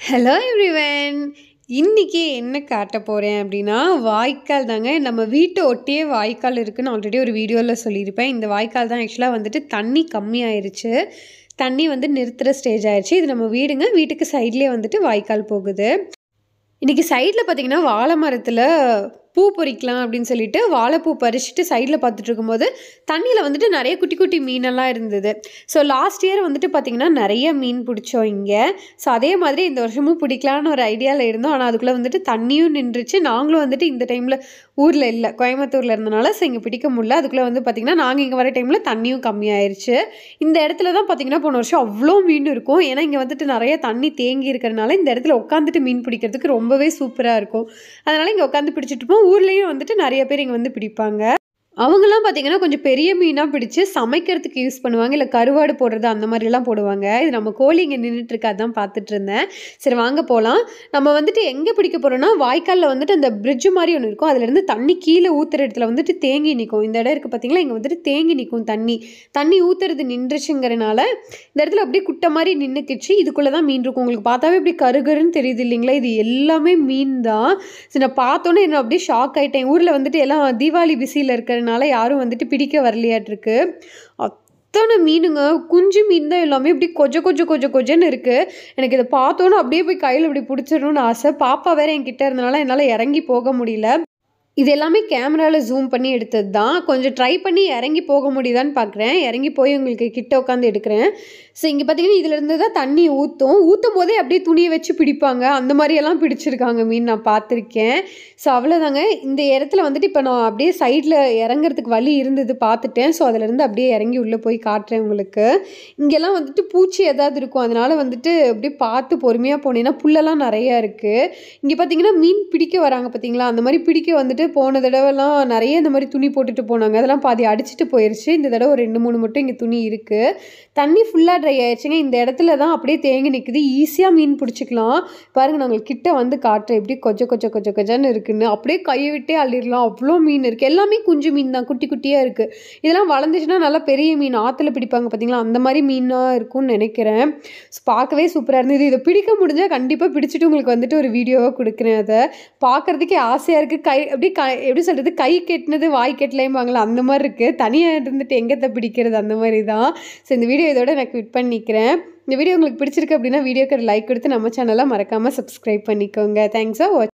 hello everyone இன்னைக்கு என்ன காட்ட போகிறேன் அப்படின்னா வாய்க்கால் தாங்க நம்ம வீட்டை ஒட்டியே வாய்க்கால் இருக்குன்னு ஆல்ரெடி ஒரு வீடியோவில் சொல்லியிருப்பேன் இந்த வாய்க்கால் தான் ஆக்சுவலாக வந்துட்டு தண்ணி கம்மியாயிருச்சு தண்ணி வந்து நிறுத்துகிற ஸ்டேஜ் ஆயிடுச்சு இது நம்ம வீடுங்க வீட்டுக்கு சைட்லேயே வந்துட்டு வாய்க்கால் போகுது இன்றைக்கி சைடில் பார்த்தீங்கன்னா வாழை மரத்தில் பூ பொறிக்கலாம் அப்படின்னு சொல்லிட்டு வாழைப்பூ பறிச்சுட்டு சைடில் பார்த்துட்டு இருக்கும்போது தண்ணியில் வந்துட்டு நிறைய குட்டி குட்டி மீனெல்லாம் இருந்தது ஸோ லாஸ்ட் இயர் வந்துட்டு பார்த்திங்கன்னா நிறைய மீன் பிடிச்சோம் இங்கே ஸோ அதே மாதிரி இந்த வருஷமும் பிடிக்கலான்னு ஒரு ஐடியாவில் இருந்தோம் ஆனால் அதுக்குள்ளே வந்துட்டு தண்ணியும் நின்றுச்சு நாங்களும் வந்துட்டு இந்த டைமில் ஊரில் இல்லை கோயம்புத்தூரில் இருந்தனால ஸோ இங்கே பிடிக்க முடியல அதுக்குள்ளே வந்து பார்த்திங்கன்னா நாங்கள் இங்கே வர டைமில் தண்ணியும் கம்மியாயிருச்சு இந்த இடத்துல தான் பார்த்திங்கன்னா போன வருஷம் அவ்வளோ மீன் இருக்கும் ஏன்னா இங்கே வந்துட்டு நிறைய தண்ணி தேங்கி இருக்கிறனால இந்த இடத்துல உட்காந்துட்டு மீன் பிடிக்கிறதுக்கு ரொம்பவே சூப்பராக இருக்கும் அதனால் இங்கே உட்காந்து பிடிச்சிட்டு இருப்போம் ஊர்லேயும் வந்துட்டு நிறைய பேர் இங்கே வந்து பிடிப்பாங்க அவங்களாம் பார்த்தீங்கன்னா கொஞ்சம் பெரிய மீனாக பிடிச்சி சமைக்கிறதுக்கு யூஸ் பண்ணுவாங்க இல்லை கருவாடு போடுறது அந்த மாதிரிலாம் போடுவாங்க இது நம்ம கோழி இங்கே நின்றுட்டு இருக்கா தான் பார்த்துட்டு இருந்தேன் சரி வாங்க போகலாம் நம்ம வந்துட்டு எங்கே பிடிக்க போகிறோம்னா வாய்க்காலில் வந்துட்டு அந்த பிரிட்ஜ் மாதிரி ஒன்று இருக்கும் அதுலேருந்து தண்ணி கீழே ஊற்றுற இடத்துல வந்துட்டு தேங்கி நிற்கும் இந்த இடம் இருக்குது பார்த்தீங்களா இங்கே வந்துட்டு தேங்கி நிற்கும் தண்ணி தண்ணி ஊற்றுறது நின்றுச்சுங்கிறனால இந்த இடத்துல அப்படியே குட்டை மாதிரி நின்றுக்கிச்சு இதுக்குள்ளே தான் மீன் இருக்கும் உங்களுக்கு பார்த்தாவே இப்படி கருகருன்னு தெரியுது இல்லைங்களா இது எல்லாமே மீன் தான் சரி நான் பார்த்தோன்னே என்ன அப்படியே ஷாக் ஆகிட்டேன் ஊரில் வந்துட்டு எல்லாம் தீபாவளி பிஸியில் இருக்கிற இருக்கிறதுனால யாரும் வந்துட்டு பிடிக்க வரலையாட்டிருக்கு அத்தனை மீனுங்க குஞ்சு மீன் தான் எல்லாமே இப்படி கொஜ கொஜ கொஜ கொஜன்னு இருக்குது எனக்கு இதை பார்த்தோன்னே அப்படியே போய் கையில் இப்படி பிடிச்சிடணும்னு ஆசை பாப்பா வேற என்கிட்ட இருந்தனால என்னால் இறங்கி போக முடியல இது எல்லாமே கேமராவில் ஜூம் பண்ணி எடுத்தது தான் கொஞ்சம் ட்ரை பண்ணி இறங்கி போக முடியுதான்னு பார்க்குறேன் இறங்கி போய் உங்களுக்கு கிட்ட உட்காந்து எடுக்கிறேன் ஸோ இங்கே பார்த்தீங்கன்னா இதுலேருந்து தான் தண்ணி ஊற்றும் ஊற்றும் போதே அப்படியே துணியை வச்சு பிடிப்பாங்க அந்த மாதிரியெல்லாம் பிடிச்சிருக்காங்க மீன் நான் பார்த்துருக்கேன் ஸோ அவ்வளோதாங்க இந்த இடத்துல வந்துட்டு இப்போ நான் அப்படியே சைடில் இறங்குறதுக்கு வழி இருந்தது பார்த்துட்டேன் ஸோ அதுலேருந்து அப்படியே இறங்கி உள்ளே போய் காட்டுறேன் உங்களுக்கு இங்கெல்லாம் வந்துட்டு பூச்சி ஏதாவது இருக்கும் அதனால் வந்துட்டு அப்படியே பார்த்து பொறுமையாக போனீங்கன்னா புல்லெல்லாம் நிறையா இருக்குது இங்கே பார்த்தீங்கன்னா மீன் பிடிக்க வராங்க பார்த்தீங்களா அந்த மாதிரி பிடிக்க வந்துட்டு வந்துட்டு போன தடவைலாம் நிறைய இந்த மாதிரி துணி போட்டுட்டு போனாங்க அதெல்லாம் பாதி அடிச்சுட்டு போயிடுச்சு இந்த தடவை ஒரு ரெண்டு மூணு மட்டும் இங்கே துணி இருக்குது தண்ணி ஃபுல்லாக ட்ரை ஆயிடுச்சுங்க இந்த இடத்துல தான் அப்படியே தேங்கி நிற்குது ஈஸியாக மீன் பிடிச்சிக்கலாம் பாருங்கள் நாங்கள் கிட்ட வந்து காட்டுறேன் எப்படி கொச்ச கொச்ச கொச்ச கொச்சன்னு இருக்குன்னு அப்படியே கையை விட்டே அள்ளிடலாம் அவ்வளோ மீன் இருக்குது எல்லாமே குஞ்சு மீன் தான் குட்டி குட்டியாக இருக்குது இதெல்லாம் வளர்ந்துச்சுன்னா நல்லா பெரிய மீன் ஆற்றுல பிடிப்பாங்க பார்த்தீங்களா அந்த மாதிரி மீனாக இருக்கும்னு நினைக்கிறேன் பார்க்கவே சூப்பராக இருந்தது இதை பிடிக்க முடிஞ்சால் கண்டிப்பாக பிடிச்சிட்டு உங்களுக்கு வந்துட்டு ஒரு வீடியோவாக கொடுக்குறேன் அதை பார்க்குறதுக்கே ஆசையாக இருக்குது கை அப்படி க எப்படி சொல்கிறது கை கெட்டினது வாய் கெட்டலையும்பாங்களா அந்த மாதிரி இருக்குது தனியாக இருந்துட்டு எங்கத்தை பிடிக்கிறது அந்த மாதிரி தான் ஸோ இந்த வீடியோ இதோட நான் குவிட் பண்ணிக்கிறேன் இந்த வீடியோ உங்களுக்கு பிடிச்சிருக்கு அப்படின்னா வீடியோக்கு லைக் கொடுத்து நம்ம சேனலை மறக்காமல் சப்ஸ்கிரைப் பண்ணிக்கோங்க தேங்க்ஸ் ஃபார் வாட்ச்